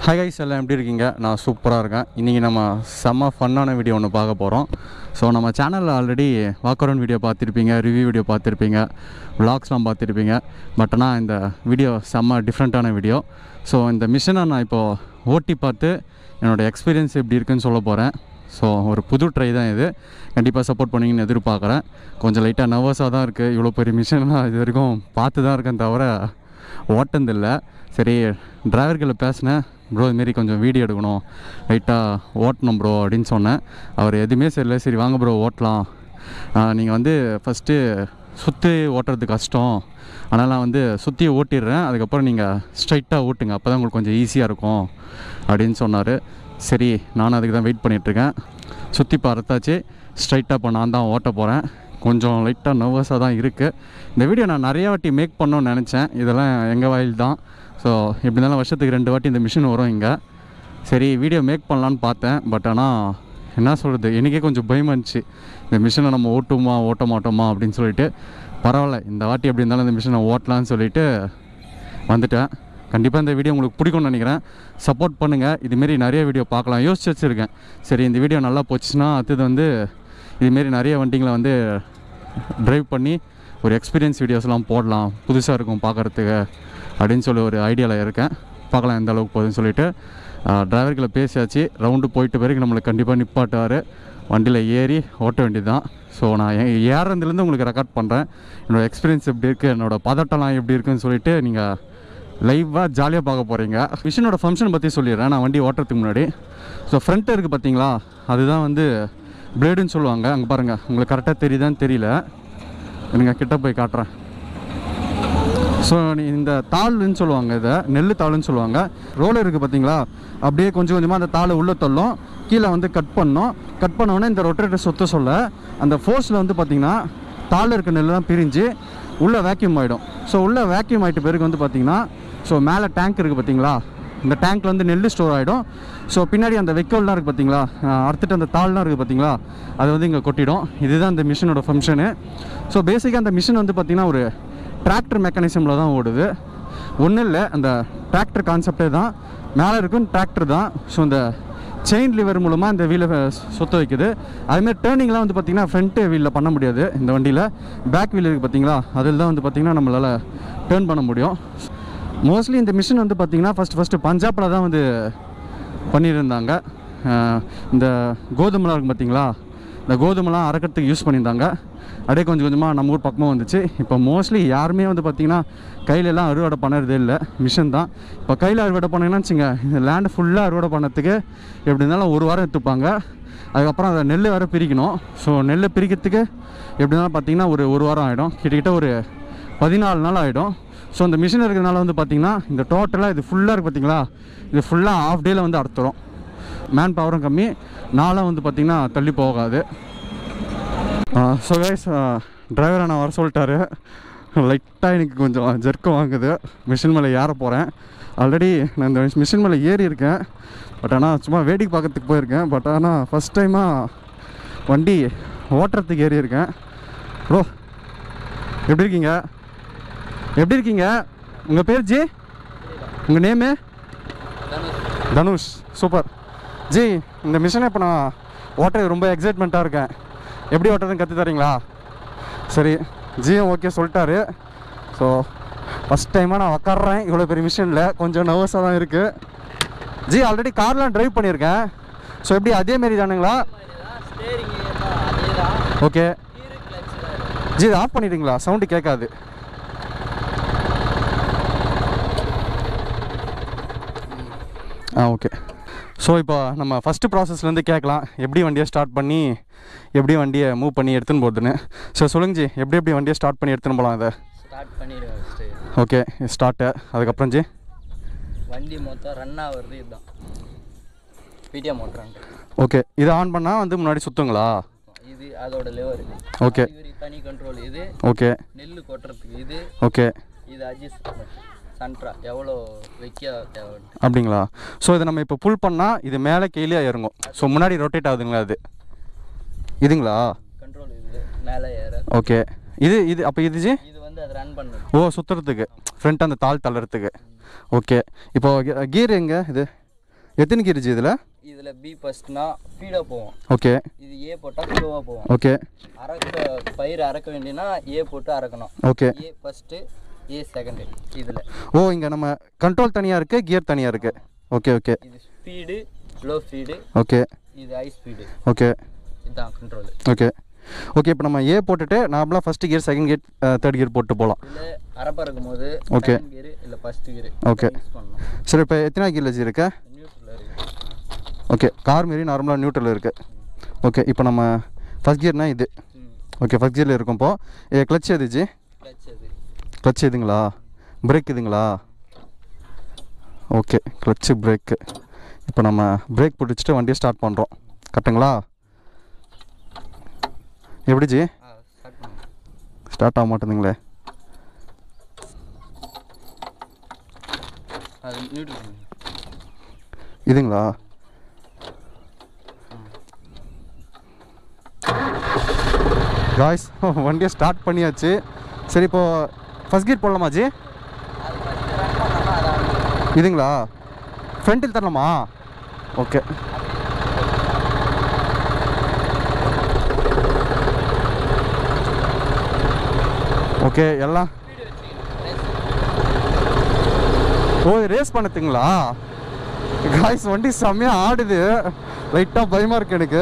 Hi guys எல்லாம் எப்படி இருக்கீங்க நான் சூப்பராக இருக்கேன் இன்றைக்கி நம்ம செம்ம ஃபன்னான வீடியோ ஒன்று பார்க்க போகிறோம் ஸோ நம்ம சேனலில் ஆல்ரெடி வாக் அரவுண்ட் வீடியோ பார்த்துருப்பீங்க ரிவ்யூ வீடியோ பார்த்துருப்பீங்க விளாக்ஸ்லாம் பார்த்துருப்பீங்க பட் ஆனால் இந்த வீடியோ செம்ம டிஃப்ரெண்ட்டான வீடியோ ஸோ இந்த மிஷினை நான் இப்போது ஓட்டி பார்த்து என்னோடய எக்ஸ்பீரியன்ஸ் எப்படி இருக்குன்னு சொல்ல போகிறேன் ஸோ ஒரு புது ட்ரை தான் இது கண்டிப்பாக சப்போர்ட் பண்ணுவீங்கன்னு எதிர்பார்க்குறேன் கொஞ்சம் லைட்டாக நர்வஸாக தான் இருக்குது இவ்வளோ பெரிய மிஷின்லாம் இது வரைக்கும் பார்த்து தான் இருக்கேன் தவிர ஓட்டந்தில்லை சரி டிரைவர்களை பேசினேன் ப்ரோ இதுமாரி கொஞ்சம் வீடியோ எடுக்கணும் லைட்டாக ஓட்டணும் ப்ரோ அப்படின்னு சொன்னேன் அவர் எதுவுமே சரியில்லை சரி வாங்க ப்ரோ ஓட்டலாம் நீங்கள் வந்து ஃபஸ்ட்டு சுற்றி ஓட்டுறது கஷ்டம் அதனால் நான் வந்து சுற்றி ஓட்டிடுறேன் அதுக்கப்புறம் நீங்கள் ஸ்ட்ரைட்டாக ஓட்டுங்க அப்போ தான் உங்களுக்கு கொஞ்சம் ஈஸியாக இருக்கும் அப்படின்னு சொன்னார் சரி நானும் அதுக்கு தான் வெயிட் பண்ணிகிட்ருக்கேன் சுற்றி பார்த்தாச்சு ஸ்ட்ரைட்டாக இப்போ நான் தான் ஓட்ட போகிறேன் கொஞ்சம் லைட்டாக நர்வஸாக தான் இருக்குது இந்த வீடியோ நான் நிறைய வாட்டி மேக் பண்ணணும்னு நினச்சேன் இதெல்லாம் எங்கள் வாயில் தான் ஸோ எப்படி இருந்தாலும் வருஷத்துக்கு ரெண்டு வாட்டி இந்த மிஷின் வரும் இங்கே சரி வீடியோ மேக் பண்ணலான்னு பார்த்தேன் பட் ஆனால் என்ன சொல்கிறது எனக்கே கொஞ்சம் பயமாக இருந்துச்சு இந்த மிஷினை நம்ம ஓட்டுமா ஓட்ட மாட்டோமா அப்படின்னு சொல்லிட்டு பரவாயில்ல இந்த வாட்டி எப்படி இருந்தாலும் இந்த மிஷினை ஓட்டலான்னு சொல்லிட்டு வந்துட்டேன் கண்டிப்பாக இந்த வீடியோ உங்களுக்கு பிடிக்கும்னு நினைக்கிறேன் சப்போர்ட் பண்ணுங்கள் இதுமாரி நிறைய வீடியோ பார்க்கலாம் யோசிச்சு வச்சுருக்கேன் சரி இந்த வீடியோ நல்லா போச்சுன்னா அடுத்தது வந்து இதுமாரி நிறைய வண்டிங்களை வந்து ட்ரைவ் பண்ணி ஒரு எக்ஸ்பீரியன்ஸ் வீடியோஸ்லாம் போடலாம் புதுசாக இருக்கும் பார்க்குறதுக்கு அப்படின்னு சொல்லி ஒரு ஐடியாவில் இருக்கேன் பார்க்கலாம் எந்த அளவுக்கு போகுதுன்னு சொல்லிட்டு டிரைவர்களை பேசியாச்சு ரவுண்டு போயிட்டு பிறகு நம்மளுக்கு கண்டிப்பாக நிப்பாட்டுவார் வண்டியில் ஏறி ஓட்ட வேண்டியது தான் ஸோ நான் ஏ- ஏறுறதுலேருந்து உங்களுக்கு ரெக்கார்ட் பண்ணுறேன் என்னோடய எக்ஸ்பீரியன்ஸ் எப்படி இருக்குது என்னோடய பதட்டம்லாம் எப்படி இருக்குன்னு சொல்லிட்டு நீங்கள் லைவாக ஜாலியாக பார்க்க போகிறீங்க மிஷினோட ஃபங்க்ஷன் பற்றி சொல்லிடுறேன் நான் வண்டி ஓட்டுறதுக்கு முன்னாடி ஸோ ஃப்ரண்ட் இருக்குது பார்த்தீங்களா அதுதான் வந்து பிளேடுன்னு சொல்லுவாங்க அங்கே பாருங்கள் உங்களுக்கு கரெக்டாக தெரியுதான்னு தெரியல எனக்கு கிட்ட போய் காட்டுறேன் ஸோ இந்த தாள்னு சொல்லுவாங்க இதை நெல் தாளுன்னு சொல்லுவாங்க ரோலர் இருக்குது பார்த்தீங்களா அப்படியே கொஞ்சம் கொஞ்சமாக அந்த தாளை உள்ளே தள்ளும் கீழே வந்து கட் பண்ணோம் கட் பண்ண உடனே இந்த ரொட்டேட்டர் சுத்த சொல்ல அந்த ஃபோர்ஸில் வந்து பார்த்தீங்கன்னா தாளில் இருக்க நெல்லாம் பிரிஞ்சு உள்ளே வேக்யூம் ஆகிடும் ஸோ உள்ளே வேக்யூம் ஆகிட்ட பிறகு வந்து பார்த்தீங்கன்னா ஸோ மேலே டேங்க் இருக்குது பார்த்தீங்களா இந்த டேங்க்ல வந்து நெல் ஸ்டோர் ஆகிடும் ஸோ பின்னாடி அந்த வெக்கோல்லாம் இருக்குது பார்த்தீங்களா அஹ் அறுத்துட்டு அந்த தாள்லாம் இருக்குது பார்த்தீங்களா அது வந்து இங்கே கொட்டிடும் இதுதான் இந்த மிஷினோட ஃபங்க்ஷனு ஸோ பேசிக்காக அந்த மிஷின் வந்து பார்த்திங்கன்னா ஒரு டிராக்டர் மெக்கானிசமில் தான் ஓடுது ஒன்றும் இல்லை அந்த டிராக்டர் கான்செப்டே தான் மேலே இருக்கும் டிராக்டர் தான் ஸோ இந்த செயின் லிவர் மூலமாக இந்த வீலை சுத்த வைக்குது அதுமாதிரி டேர்னிங்லாம் வந்து பார்த்திங்கன்னா ஃப்ரண்ட் வீலில் பண்ண முடியாது இந்த வண்டியில் பேக் வீல் இருக்குது பார்த்தீங்களா அதில் தான் வந்து பார்த்திங்கன்னா நம்மளால் டேர்ன் பண்ண முடியும் மோஸ்ட்லி இந்த மிஷின் வந்து பார்த்திங்கன்னா ஃபஸ்ட்டு ஃபஸ்ட்டு பஞ்சாபில் தான் வந்து பண்ணியிருந்தாங்க அஹ் இந்த கோதுமைலாம் இருக்கும் பார்த்தீங்களா இந்த கோதுமைலாம் அரைக்கிறதுக்கு யூஸ் பண்ணியிருந்தாங்க அப்படியே கொஞ்சம் கொஞ்சமாக நம்ம ஊர் பக்கமாக வந்துச்சு இப்போ மோஸ்ட்லி யாருமே வந்து பார்த்திங்கன்னா கையிலலாம் அறுவடை பண்ணுறதே இல்லை மிஷின் தான் இப்போ கையில் அறுவடை பண்ணீங்கன்னா வச்சுங்க இந்த லேண்டை ஃபுல்லாக அறுவடை பண்ணதுக்கு எப்படி இருந்தாலும் ஒரு வாரம் எடுத்துப்பாங்க அதுக்கப்புறம் அதை நெல் வேறு பிரிக்கணும் ஸோ நெல்லை பிரிக்கிறதுக்கு எப்படி இருந்தாலும் பார்த்திங்கன்னா ஒரு ஒரு வாரம் ஆகிடும் கிட்டத்தட்ட ஒரு பதினாலு நாள் ஆகிடும் ஸோ இந்த மிஷின் இருக்கிறதுனால வந்து பார்த்திங்கன்னா இந்த டோட்டலாக இது ஃபுல்லாக இருக்குது பார்த்தீங்களா இது ஃபுல்லாக ஆஃப் டேயில் வந்து அறுத்துரும் மேன் பவரும் கம்மி நாளாக வந்து பார்த்திங்கன்னா தள்ளி போகாது ஸோ கைஸ் டிரைவரை நான் வர சொல்லிட்டாரு லைட்டாக எனக்கு கொஞ்சம் ஜெர்க்கு வாங்குது மிஷின் மேலே ஏற போகிறேன் ஆல்ரெடி நான் இந்த மிஷின் மேலே ஏறி இருக்கேன் பட் ஆனால் சும்மா வேடிக்கை பார்க்கறதுக்கு போயிருக்கேன் பட் ஆனால் ஃபஸ்ட் டைமாக வண்டி ஓட்டுறதுக்கு ஏறி இருக்கேன் ப்ரோ எப்படி இருக்கீங்க எப்படி இருக்கீங்க உங்கள் பேர் ஜி உங்கள் நேமு தனுஷ் சூப்பர் ஜி இந்த மிஷினை இப்போ நான் ஓட்டுறது ரொம்ப எக்ஸைட்மெண்ட்டாக இருக்கேன் எப்படி ஓட்டுறதுன்னு கற்று தரீங்களா சரி ஜியும் ஓகே சொல்லிட்டாரு ஸோ ஃபஸ்ட் டைமாக நான் உக்காடுறேன் இவ்வளோ பெரிய மிஷினில் கொஞ்சம் நர்வஸாக தான் இருக்குது ஜி ஆல்ரெடி கார்லாம் ட்ரைவ் பண்ணியிருக்கேன் ஸோ எப்படி அதே மாரி தானுங்களா ஓகே ஜி இது ஆஃப் பண்ணிட்டீங்களா சவுண்டு கேட்காது ஆ ஓகே ஸோ இப்போ நம்ம ஃபஸ்ட்டு ப்ராசஸ்லேருந்து கேட்கலாம் எப்படி வண்டியை ஸ்டார்ட் பண்ணி எப்படி வண்டியை மூவ் பண்ணி எடுத்துன்னு போகுதுன்னு ஸோ சொல்லுங்க ஜி எப்படி எப்படி வண்டியை ஸ்டார்ட் பண்ணி எடுத்துன்னு போகலாம் இதை ஸ்டார்ட் பண்ணிடுவேன் ஃபஸ்ட்டு ஓகே ஸ்டார்ட்டு அதுக்கப்புறம் ஜி வண்டி மொத்தம் ரன் ஆகுறது இதுதான் பிடிஎம் மோட்டரான்ட்டு ஓகே இதை ஆன் பண்ணால் வந்து முன்னாடி சுற்றுங்களா இது அதோட லெவர் ஓகே இது தனி கண்ட்ரோல் இது ஓகே நெல் கொட்டுறதுக்கு இது ஓகே இது அட்ஜஸ்ட் சன்ட்ரா எவ்வளோ வைக்க தேவைன்ட்டு அப்படிங்களா ஸோ இதை நம்ம இப்போ புல் பண்ணால் இது மேலே கீழே இறங்கும் ஸோ முன்னாடி ரொட்டேட் ஆகுதுங்களா அது இதுங்களா கண்ட்ரோல் இது மேலே ஏற ஓகே இது இது அப்போ இது ஜி இது வந்து அது ரன் பண்ணுது ஓ சுற்றுறதுக்கு ஃப்ரண்ட் அந்த தாள் தள்ளுறதுக்கு ஓகே இப்போ கியர் எங்கே இது எத்தனை கியர் ஜி இதில் இதில் பி ஃபஸ்ட்னா ஃபீடாக போவோம் ஓகே இது ஏ போட்டால் ஸ்லோவாக போவோம் ஓகே அறக்க பயிர் அறக்க வேண்டியனா ஏ போட்டு அறக்கணும் ஓகே ஏ ஃபஸ்ட்டு ஏ செகண்டு இதில் ஓ இங்கே நம்ம கண்ட்ரோல் தனியாக இருக்குது கியர் தனியாக இருக்குது ஓகே ஓகே இது ஸ்பீடு லோ ஸ்பீடு ஓகே இது ஹை ஸ்பீடு ஓகே இதுதான் கண்ட்ரோலு ஓகே ஓகே இப்போ நம்ம ஏ போட்டுட்டு நார்மலாக first gear second gear third gear போட்டு போகலாம் இதில் அறப்ப இருக்கும் போது Okay. கியரு இல்லை ஃபஸ்ட் கியரு Okay. யூஸ் பண்ணணும் சரி இப்போ எத்தனை கியர் ஜி இருக்கு நியூட்ரலில் இருக்குது ஓகே கார் மாரி நார்மலாக நியூட்ரல் இருக்குது ஓகே இப்போ நம்ம ஃபஸ்ட் கியர்னா இது ம் ஓகே ஃபஸ்ட் கியரில் இருக்கும் இப்போ ஏ கிளச் எது ஜி கிளச் அது கிளச் இதுங்களா பிரேக் இதுங்களா ஓகே கிளச்சு பிரேக்கு இப்போ நம்ம பிரேக் பிடிச்சிட்டு வண்டியை ஸ்டார்ட் பண்ணுறோம் கரெக்டுங்களா எப்படி ஜி ஆ ஸ்டார்ட் பண்ணுங்க ஸ்டார்ட் ஆக மாட்டேங்குங்களே அது நியூட்ரல் இதுங்களா காய்ஸ் வண்டியை ஸ்டார்ட் பண்ணியாச்சு சரி இப்போ ஃபஸ்ட் கீர் போடலாமா ஜி அது ஃபஸ்ட்டு ரன் பண்ணாமல் அதை ஆரம்பிக்கும் இதுங்களா ஃப்ரண்ட்டில் தரலாமா ஓகே ஓகே எல்லாம் ஓ ரேஸ் பண்ணத்துங்களா காய்ஸ் வண்டி செம்மையாக ஆடுது லைட்டாக பயமாக இருக்கு எனக்கு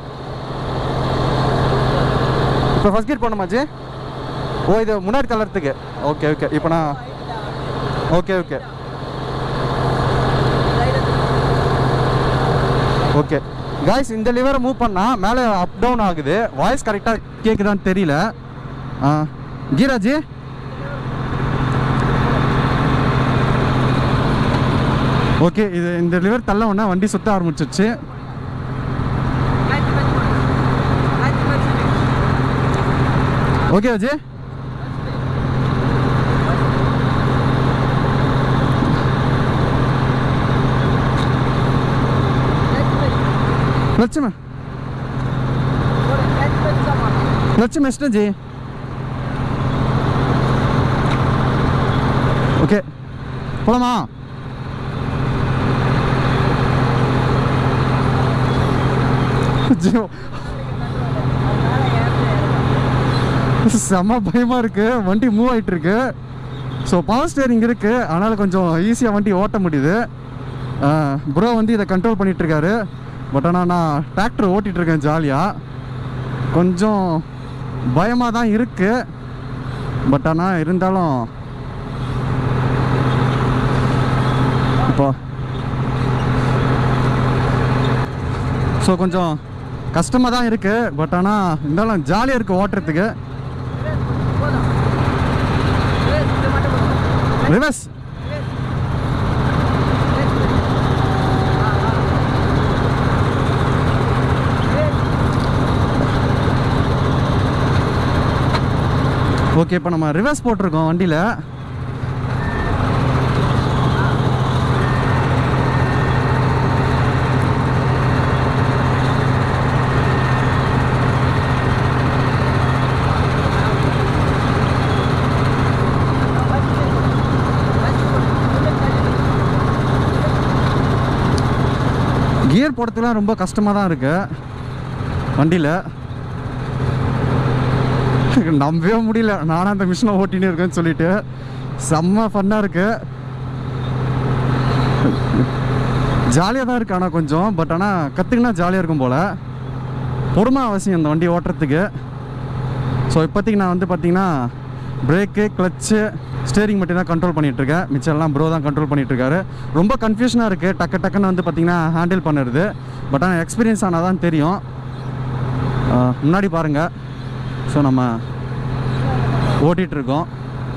இப்போ ஃபஸ்ட் கீர் போடணுமா ஜி ஓ இது முன்னாடி தள்ளறதுக்கு ஓகே ஓகே இப்போ நான் ஓகே ஓகே ஓகே காய்ஸ் இந்த லிவரை மூவ் பண்ணால் மேலே அப் டவுன் ஆகுது வாய்ஸ் கரெக்டாக கேட்குதான்னு தெரியல ஆ கீராஜி ஓகே இது இந்த லிவர் தள்ள உடனே வண்டி சுத்த ஆரம்பிச்சிருச்சு ஓகே அஜய் லட்சும லட்சும ಎಷ್ಟು ಜಿ ஓகே போலாமா ஜியோ செம்ம பயமாக இருக்கு வண்டி மூவ் ஆயிட்டு இருக்கு ஸோ பவர் ஸ்டேரிங் இருக்கு அதனால கொஞ்சம் ஈஸியாக வண்டி ஓட்ட முடியுது ப்ரோ வந்து இதை கண்ட்ரோல் பண்ணிட்டு இருக்காரு பட் ஆனால் நான் டிராக்டர் ஓட்டிட்டு இருக்கேன் ஜாலியாக கொஞ்சம் பயமாக தான் இருக்கு பட் ஆனால் இருந்தாலும் இப்போ ஸோ கொஞ்சம் கஷ்டமாக தான் இருக்குது பட் ஆனால் இருந்தாலும் ஜாலியாக இருக்குது ஓட்டுறதுக்கு ரிவர்ஸ் ஓகே இப்போ நம்ம ரிவர்ஸ் போட்டிருக்கோம் வண்டியில் கியர் போடுறதுலாம் ரொம்ப கஷ்டமாக தான் இருக்கு வண்டியில் நம்பவே முடியல நானும் அந்த மிஷினை ஓட்டின்னு இருக்கேன்னு சொல்லிட்டு செம்ம ஃபன்னாக இருக்கு ஜாலியாக தான் இருக்கு ஆனால் கொஞ்சம் பட் ஆனால் கற்றுக்கினா ஜாலியாக இருக்கும் போல் பொறுமை அவசியம் இந்த வண்டி ஓட்டுறதுக்கு ஸோ இப்போதைக்கு நான் வந்து பார்த்தீங்கன்னா பிரேக்கு கிளச்சு ஸ்டேரிங் மட்டும் தான் கண்ட்ரோல் பண்ணிகிட்ருக்கேன் மிச்சம் எல்லாம் ப்ரோ தான் கண்ட்ரோல் பண்ணிகிட்ருக்காரு ரொம்ப கன்ஃபியூஷனாக இருக்குது டக்கு டக்குன்னு வந்து பார்த்தீங்கன்னா ஹேண்டில் பண்ணுறது பட் ஆனால் எக்ஸ்பீரியன்ஸ் ஆனால் தான் தெரியும் ஆஹ் முன்னாடி பாருங்கள் ஸோ நம்ம ஓட்டிகிட்ருக்கோம்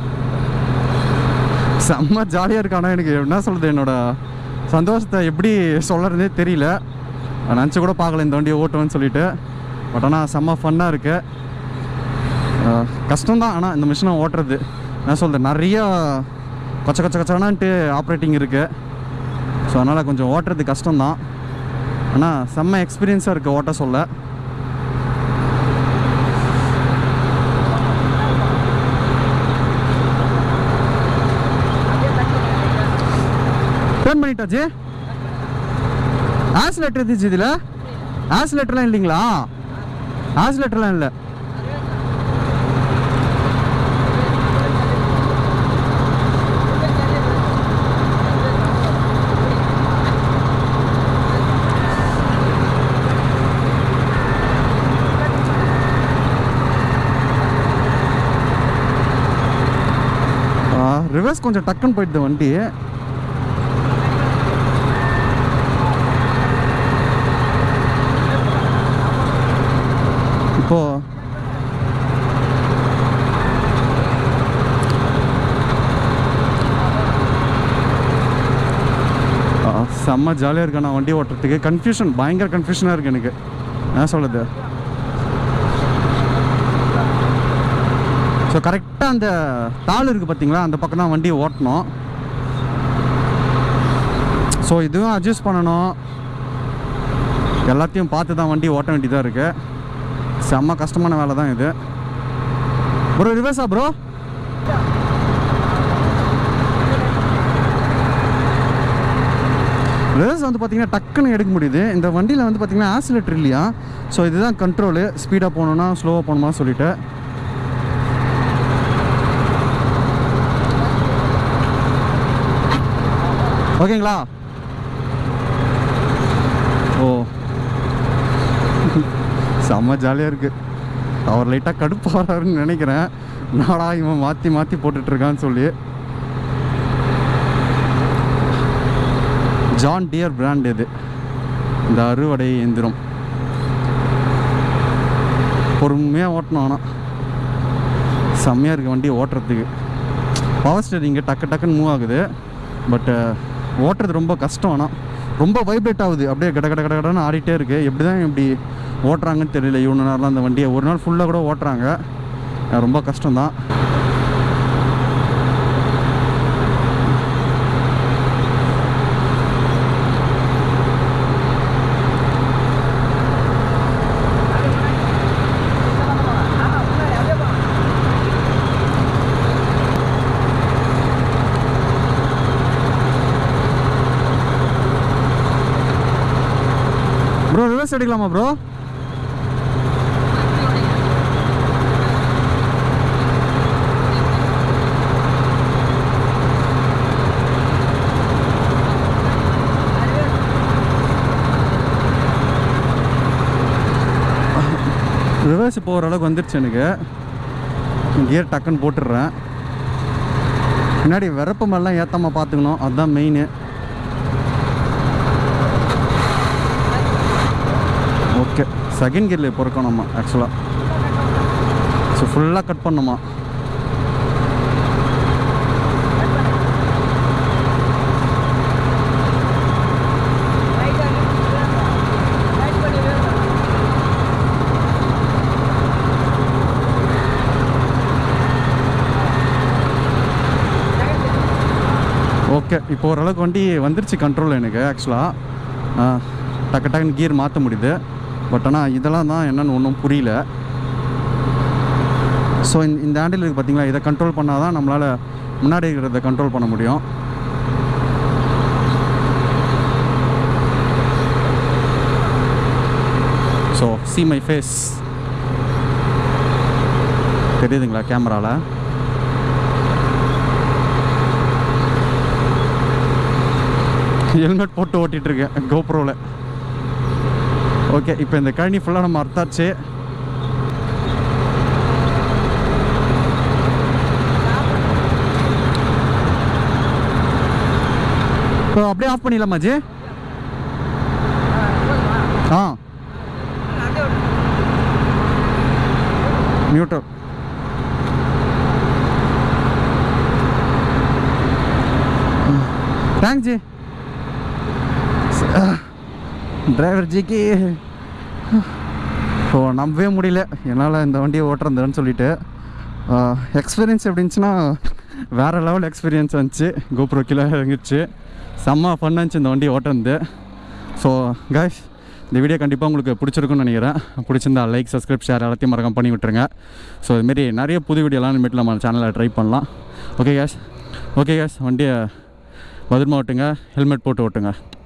செம்ம ஜாலியாக இருக்கு ஆனால் எனக்கு என்ன சொல்கிறது என்னோட சந்தோஷத்தை எப்படி சொல்கிறதே தெரியல நான் நினச்சி கூட பார்க்கல இந்த வண்டியை ஓட்டுவேன்னு சொல்லிட்டு பட் ஆனால் செம்ம ஃபன்னாக இருக்குது கஷ்டம்தான் ஆனால் இந்த மிஷினை ஓட்டுறது என்ன சொல்கிறது நிறைய கொச்ச கொச்ச கொச்சனான்ட்டு ஆப்ரேட்டிங் இருக்குது ஸோ அதனால் கொஞ்சம் ஓட்டுறது கஷ்டம்தான் ஆனால் செம்ம எக்ஸ்பீரியன்ஸாக இருக்குது ஓட்ட சொல்ல டேர்ன் பண்ணிட்டாச்சு ஆக்சிலேட்டர் இருந்துச்சு இதில் ஆக்சிலேட்டர்லாம் இல்லைங்களா ஆக்சிலேட்டர்லாம் இல்லை ரிவர்ஸ் கொஞ்சம் டக்குன்னு போயிடுது வண்டி இப்போ ஆ, செம்ம ஜாலியாக இருக்கு நான் வண்டி ஓட்டுறதுக்கு கன்ஃபியூஷன் பயங்கர கன்ஃபியூஷனாக இருக்குது எனக்கு என்ன சொல்லுது ஸோ கரெக்டாக அந்த தாள் இருக்குது பார்த்தீங்களா அந்த பக்கம் தான் வண்டி ஓட்டணும் ஸோ இதுவும் அட்ஜஸ்ட் பண்ணணும் எல்லாத்தையும் பார்த்து தான் வண்டி ஓட்ட வேண்டியதாக இருக்குது செம்ம கஷ்டமான வேலை தான் இது ப்ரோ ரிவர்ஸா ப்ரோ ரிவர்ஸ் வந்து பார்த்தீங்கன்னா டக்குன்னு எடுக்க முடியுது இந்த வண்டியில் வந்து பார்த்தீங்கன்னா ஆக்சிலேட்டர் இல்லையா ஸோ இதுதான் கண்ட்ரோலு ஸ்பீடாக போகணுன்னா ஸ்லோவாக போகணுமா சொல்லிட்டு ஓகேங்களா ஓ செம்ம ஜாலியாக இருக்குது அவர் லைட்டாக கடுப்பாகிறாருன்னு நினைக்கிறேன் நாடா இவன் மாற்றி மாற்றி போட்டுட்ருக்கான்னு சொல்லி ஜான் டியர் பிராண்ட் இது இந்த அறுவடை எந்திரம் பொறுமையாக ஓட்டணும் ஆனால் செம்மையாக இருக்குது வண்டி ஓட்டுறதுக்கு பவர் ஸ்டேரிங்கு டக்கு டக்குன்னு மூவ் ஆகுது பட்டு ஓட்டுறது ரொம்ப கஷ்டம் ஆனால் ரொம்ப வைப்ரேட் ஆகுது அப்படியே கட கட கட கடன்னு ஆடிட்டே இருக்குது எப்படி தான் இப்படி ஓட்டுறாங்கன்னு தெரியல இவ்வளோ நேரம்லாம் அந்த வண்டியை ஒரு நாள் ஃபுல்லாக கூட ஓட்டுறாங்க அஹ் ரொம்ப கஷ்டம்தான் ப்ரோ ரிவர்ஸ் எடுக்கலாமா ப்ரோ ரிவர்ஸ் இப்போ ஓரளவுக்கு வந்துருச்சு எனக்கு கியர் டக்குன்னு போட்டுடுறேன் பின்னாடி விறப்பு மாதிரிலாம் ஏற்றாமல் பார்த்துக்கணும் அதுதான் மெயின் ஓகே செகண்ட் கியரில் இப்போ இருக்கோம் நம்ம ஆக்சுவலாக ஸோ ஃபுல்லாக கட் பண்ணுமா ஓகே இப்போ ஓரளவுக்கு வண்டி வந்துருச்சு கண்ட்ரோல் எனக்கு ஆக்சுவலாக டக்கு டக்குன்னு கியர் மாற்ற முடியுது பட் ஆனால் இதெல்லாம் தான் என்னன்னு ஒன்றும் புரியல ஸோ இந்த இந்த ஹேண்டில் இருக்குது பார்த்தீங்களா இதை கண்ட்ரோல் பண்ணால் தான் நம்மளால் முன்னாடி இருக்கிறத கண்ட்ரோல் பண்ண முடியும் ஸோ சி மை ஃபேஸ் தெரியுதுங்களா கேமராவில் ஹெல்மெட் போட்டு ஓட்டிகிட்டு இருக்கேன் கோப்ரோவில் ஓகே இப்போ இந்த கழனி ஃபுல்லாக நம்ம அர்த்தாச்சு இப்போ அப்படியே ஆஃப் பண்ணிடலாமா ஜி ஆ நியூட்ரல் தேங்க்ஸ் ஜி டிரைவர் ஜிக்கு ஸோ நம்பவே முடியல என்னால் இந்த வண்டியை ஓட்டுறதுன்னு சொல்லிட்டு எக்ஸ்பீரியன்ஸ் எப்படி இருந்துச்சுன்னா வேறு லெவல் எக்ஸ்பீரியன்ஸ் வந்துச்சு கோப்ரோ கீழே இறங்கிடுச்சு செம்ம ஃபன் இருந்துச்சு இந்த வண்டியை ஓட்டுறது ஸோ கைஸ் இந்த வீடியோ கண்டிப்பாக உங்களுக்கு பிடிச்சிருக்குன்னு நினைக்கிறேன் பிடிச்சிருந்தா லைக் சப்ஸ்கிரைப் ஷேர் எல்லாத்தையும் மறக்காம பண்ணி விட்டுருங்க ஸோ இதுமாரி நிறைய புது வீடியோலாம் இனிமேட்டு நம்ம சேனலில் ட்ரை பண்ணலாம் ஓகே கேஸ் ஓகே கேஸ் வண்டியை பத்திரமா ஓட்டுங்க ஹெல்மெட் போட்டு ஓட்டுங்க